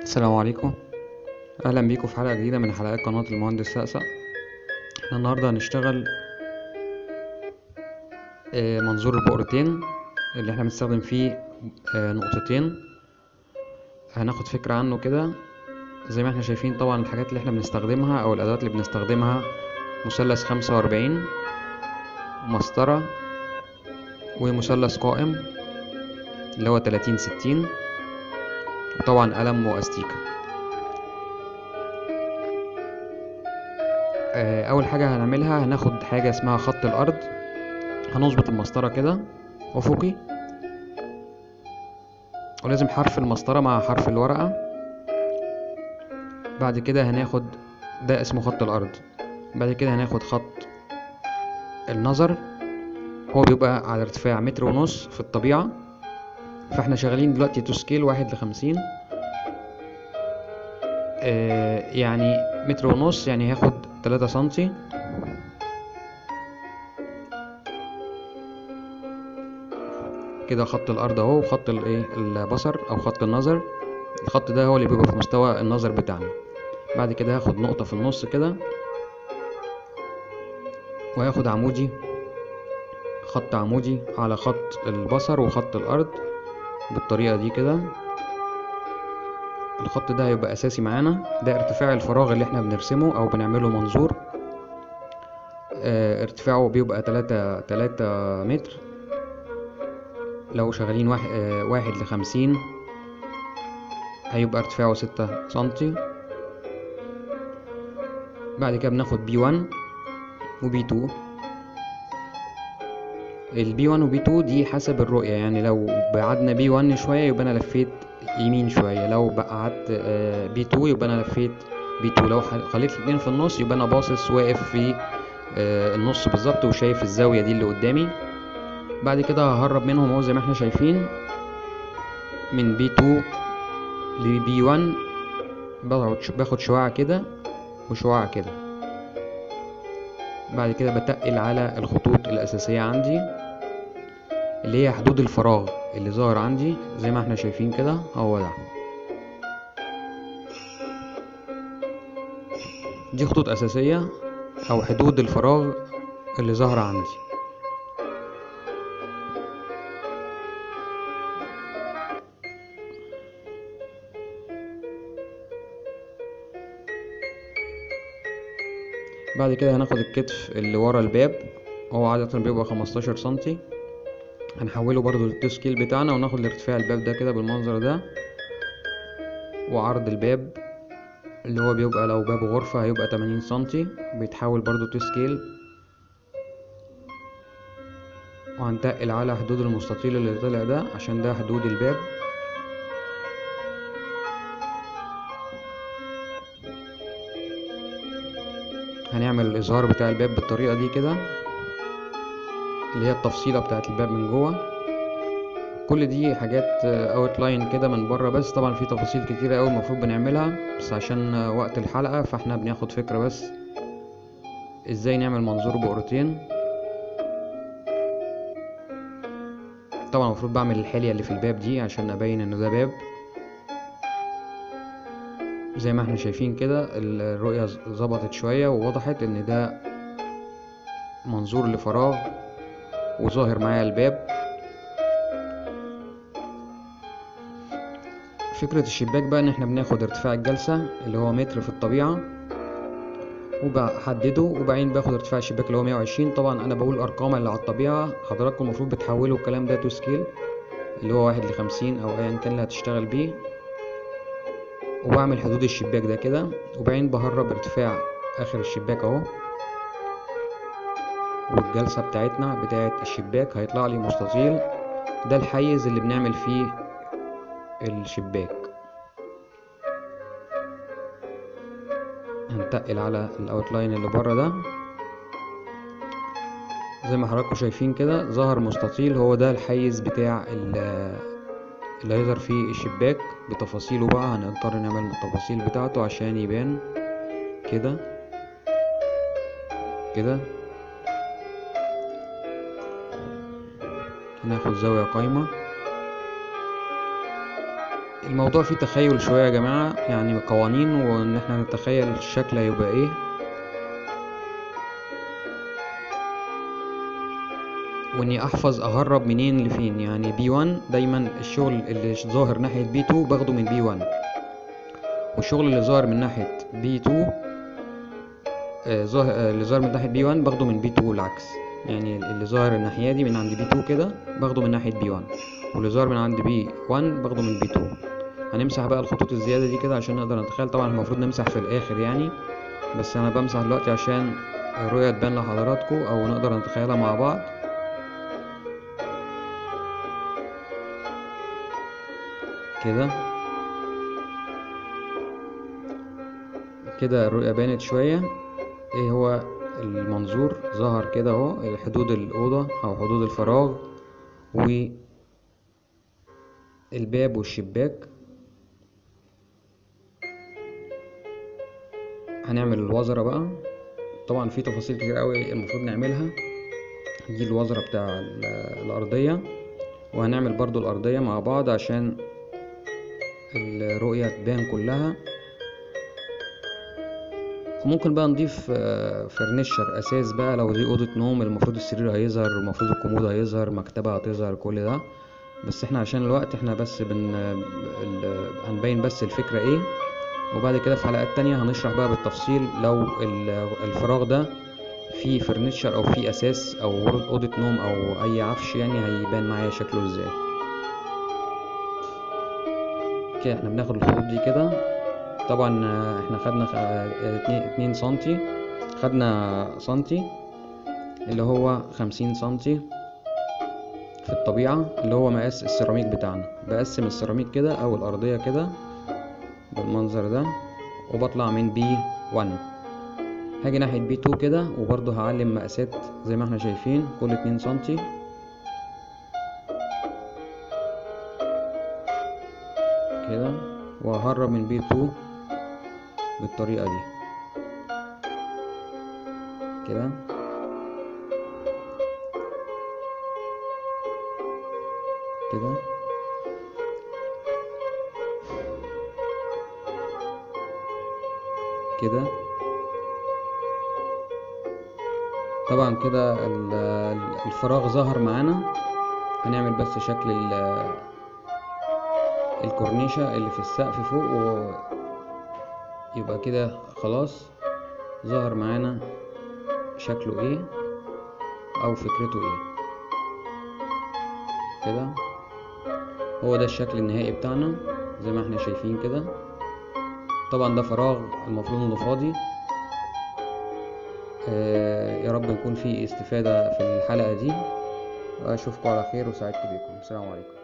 السلام عليكم اهلا بيكم في حلقه جديده من حلقات قناه المهندس سقسق احنا النهارده هنشتغل آه، منظور البؤرتين اللي احنا بنستخدم فيه آه، نقطتين هناخد فكره عنه كده زي ما احنا شايفين طبعا الحاجات اللي احنا بنستخدمها او الادوات اللي بنستخدمها مثلث خمسة وأربعين مسطرة ومثلث قائم اللي هو تلاتين ستين وطبعا قلم واستيكة آه، اول حاجة هنعملها هناخد حاجة اسمها خط الارض هنظبط المسطرة كده افقي ولازم حرف المسطرة مع حرف الورقة بعد كده هناخد ده اسمه خط الارض بعد كده هناخد خط النظر هو بيبقى على ارتفاع متر ونص في الطبيعة فاحنا شغالين دلوقتي تو سكيل واحد لخمسين آه يعني متر ونص يعني هاخد تلاتة سنتي كده خط الارض اهو وخط الايه البصر او خط النظر الخط ده هو اللي بيبقى في مستوى النظر بتاعنا بعد كده هاخد نقطة في النص كده وهاخد عمودي خط عمودي على خط البصر وخط الارض بالطريقة دي كده الخط ده هيبقى اساسي معانا ده ارتفاع الفراغ اللي احنا بنرسمه او بنعمله منظور اه ارتفاعه بيبقى تلاتة تلاتة متر لو شغالين واحد, اه واحد لخمسين هيبقى ارتفاعه ستة سنتي بعد كده بناخد بي وان وبي تو البي 1 وبي 2 دي حسب الرؤية يعني لو بعدنا بي 1 شوية يبقى أنا لفيت يمين شوية لو قعدت بي 2 يبقى أنا لفيت بي 2 لو خليت الاتنين في النص يبقى أنا باصص واقف في النص بالظبط وشايف الزاوية دي اللي قدامي بعد كده ههرب منهم اهو زي ما احنا شايفين من بي 2 لبي 1 باخد شعاع كده وشعاع كده بعد كده بتقل على الخطوط الأساسية عندي اللي هي حدود الفراغ اللي ظاهر عندي زي ما احنا شايفين كده هو ده دي خطوط أساسية أو حدود الفراغ اللي ظاهرة عندي بعد كده هناخد الكتف اللي ورا الباب هو عادة بيبقى خمستاشر سنتي هنحوله برضو للتو سكيل بتاعنا وناخد ارتفاع الباب ده كده بالمنظر ده وعرض الباب اللي هو بيبقى لو باب غرفة هيبقى تمانين سنتي بيتحول برضو تو سكيل وهنتقل على حدود المستطيل اللي طلع ده عشان ده حدود الباب هنعمل الإظهار بتاع الباب بالطريقة دي كده اللي هي التفصيلة بتاعت الباب من جوه كل دي حاجات اوت لاين كده من بره بس طبعا في تفاصيل كتيرة اوي المفروض بنعملها بس عشان وقت الحلقة فاحنا بناخد فكرة بس ازاي نعمل منظور بقرتين طبعا المفروض بعمل الحلية اللي في الباب دي عشان ابين انه ده باب زي ما احنا شايفين كده الرؤية ظبطت شوية ووضحت ان ده منظور لفراغ وظاهر معايا الباب فكرة الشباك بقى ان احنا بناخد ارتفاع الجلسة اللي هو متر في الطبيعة وبحدده وبعدين باخد ارتفاع الشباك اللي هو مية وعشرين طبعا انا بقول ارقام اللي على الطبيعة حضراتكم المفروض بتحولوا الكلام ده تو سكيل اللي هو واحد لخمسين او ايا كان اللي هتشتغل بيه وبعمل حدود الشباك ده كده وبعدين بهرب ارتفاع اخر الشباك اهو والجلسة بتاعتنا بتاعت الشباك هيطلع لي مستطيل ده الحيز اللي بنعمل فيه الشباك هنتقل على الاوتلاين اللي بره ده زي ما حضراتكم شايفين كده ظهر مستطيل هو ده الحيز بتاع اللي هيظهر فيه الشباك بتفاصيله بقى هنضطر نعمل التفاصيل بتاعته عشان يبان كده كده هناخد زاوية قايمة الموضوع فيه تخيل شوية يا جماعة يعني قوانين وإن احنا نتخيل الشكل هيبقى ايه وإني أحفظ أهرب منين لفين يعني بي 1 دايما الشغل اللي ظاهر ناحية بي 2 باخده من بي 1 والشغل اللي ظاهر من ناحية بي 2 آه، ظاهر آه، اللي ظاهر من ناحية بي 1 باخده من بي 2 العكس يعني اللي ظاهر الناحية دي من عند بي 2 كده باخده من ناحية بي 1 واللي ظاهر من عند بي 1 باخده من بي 2 هنمسح بقى الخطوط الزيادة دي كده عشان نقدر نتخيل طبعا المفروض نمسح في الآخر يعني بس أنا بمسح دلوقتي عشان الرؤية تبان لحضراتكم أو نقدر نتخيلها مع بعض كده كده الرؤية بانت شوية ايه هو المنظور ظهر كده اهو حدود الأوضة أو حدود الفراغ والباب والشباك هنعمل الوزرة بقى طبعا في تفاصيل كتير قوي المفروض نعملها دي الوزرة بتاع ال- الأرضية وهنعمل برضو الأرضية مع بعض عشان الرؤية تبان كلها وممكن بقى نضيف آه، فرنشر اساس بقى لو دي اوضه نوم المفروض السرير هيظهر المفروض الكومود هيظهر مكتبه هتظهر كل ده بس احنا عشان الوقت احنا بس بن ال- هنبين بس الفكره ايه وبعد كده في حلقات تانية هنشرح بقى بالتفصيل لو ال- الفراغ ده فيه فرنشر او فيه اساس او اوضه نوم او اي عفش يعني هيبان معايا شكله ازاي كده احنا بناخد الخطوط دي كده طبعا آه، احنا خدنا خ- آه، اتنين, اتنين سنتي خدنا سنتي اللي هو خمسين سنتي في الطبيعة اللي هو مقاس السيراميك بتاعنا بقسم السيراميك كده او الارضية كده بالمنظر ده وبطلع من بي 1 هاجي ناحية بي 2 كده وبرضه هعلم مقاسات زي ما احنا شايفين كل اتنين سنتي كده وههرب من بي 2 بالطريقة دي كده كده كده طبعا كده ال- ال- الفراغ ظهر معانا هنعمل بس شكل ال- الكورنيشة اللي في السقف فوق و يبقى كده خلاص ظهر معانا شكله ايه او فكرته ايه كده هو ده الشكل النهائي بتاعنا زي ما احنا شايفين كده طبعا ده فراغ المفروض انه فاضي آه يا رب يكون فيه استفادة في الحلقة دي واشوفكم على خير وسعدت بيكم السلام عليكم